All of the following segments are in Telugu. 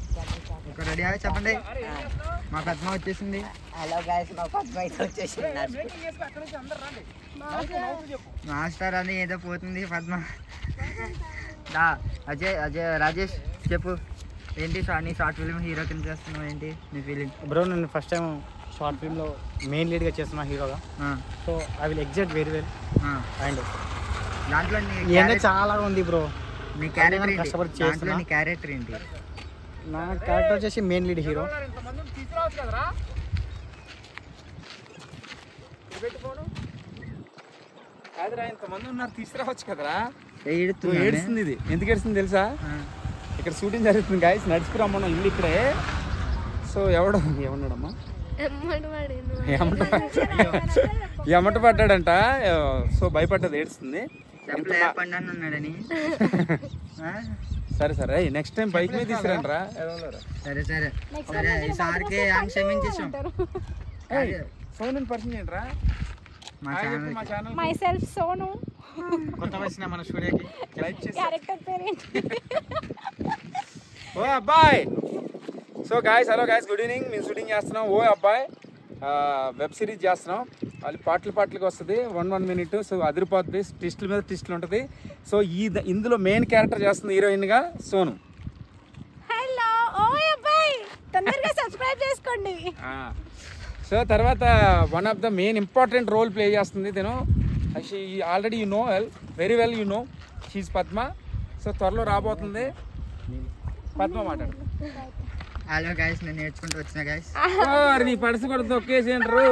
ఒక రెడీ అయ్యి చెప్పండి మా పెద్దమ్మ వచ్చేసింది హలో గాయస్ మా పద్మ అయితే వచ్చేసింది మాస్టర్ అని ఏదో పోతుంది పద్మ దా అజయ్ అజయ్ రాజేష్ చెప్పు ఏంటి షా- నీ షార్ట్ ఫిల్మ్ హీరో కింద చేస్తున్నావు ఏంటి నీ ఫీలింగ్ బ్రో నేను ఫస్ట్ టైం షార్ట్ ఫిల్మ్లో మెయిన్ లీడ్గా చేస్తున్నా హీరోగా so I will exact very well and దాంట్లో నీ ఏంటంటే character- చాలా ఉంది బ్రో నీ క్యారెక్టర్ ఏంటి కష్టపడి దాంట్లో చేస్తున్నా. నీ క్యారెక్టర్ ఏంటి నా క్యారెక్టర్ వచ్చేసి మెయిన్ లీడ్ హీరో కాదురా ఇంతమంది ఉన్నారు తీసుకురావచ్చు కదరా ఏ నువ్వు ఈడుతున్నానే? ఏడుస్తుంది ఇది ఎందుకు ఏడుస్తుంది తెలుసా ఆ. ఇక్కడ షూటింగ్ జరుగుతుంది గాయస్ నడుచుకురమ్మన్న ఇల్లు ఇక్కడే సో ఎవడు ఏమన్నాడమ్మా ఎమట ఎమట పడ్డాడంట సో భయపడ్డది ఏడుస్తుంది చెప్పులు ఏ పండు అని ఉన్నాడని ఆ? సరే సరే నెక్స్ట్ టైం బైక్ మీద తీసుకురండి రా సరే సరే సరే ఈసారికి ఏం క్షమించేసాం ఫోన్ పరిచయం చేయండి రా మా హాయ్ చెప్పు ఛానల్ మా ఛానల్ మై సెల్ఫ్ సోను కొత్త వచ్చిన మన స్టూడియోకి లైక్ చేసి క్యారెక్టర్ పేరేంటి ఓ అబ్బాయ్ so guys hello guys good evening మేము షూటింగ్ చేస్తున్నాం ఓ అబ్బాయ్ వెబ్ సిరీస్ చేస్తున్నాం వాళ్ళు పాటలు పాటలకు వస్తుంది వన్ వన్ మినిట్ సో అదిరిపోతుంది ట్విస్టుల మీద ట్విస్టులు ఉంటుంది సో ఈ ద- ఇందులో మెయిన్ క్యారెక్టర్ చేస్తుంది హీరోయిన్గా సోను హలో ఓ అబ్బాయి తొందరగా సబ్స్క్రైబ్ చేసుకోండి సో తర్వాత one of the main important role play చేస్తుంది తను already you know well very well you know she's Padma so త్వరలో రాబోతుంది పద్మ మాట్లాడు హలో గైస్ నేను నేర్చుకుంటూ వచ్చిన గైస్ ఓ, నీ పర్సు కూడా తొక్కేసేండ్రు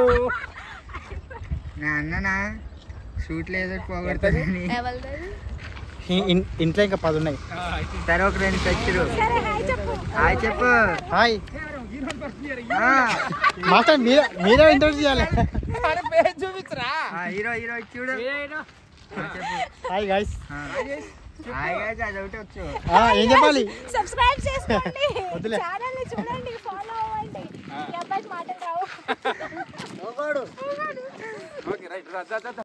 నా అన్ననా షూట్ లేదు పోగొడుతుందని ఇంట్లో ఇంకా పది ఉన్నాయి సరే ఒక రెండు చచ్చిరు సరే హాయ్ చెప్పు హాయ్ చెప్పు హాయ్ ఆ, మాస్టర్ మీరే మీరే ఇంటర్వ్యూ చేయాలి చూపించరా ఆ, హీరో హీరో ఇచ్చి చూడు ఆ, చెప్పు హాయ్ గాయస్ ఆ. హాయ్ గైస్ అది ఒకటి వచ్చు ఏం చెప్పాలి సబ్స్క్రైబ్ చేసుకోండి వద్దులే. ఛానల్ ని చూడండి ఫాలో అవ్వండి ఈ అబ్బాయికి మాటలు రావు ఓకే రైట్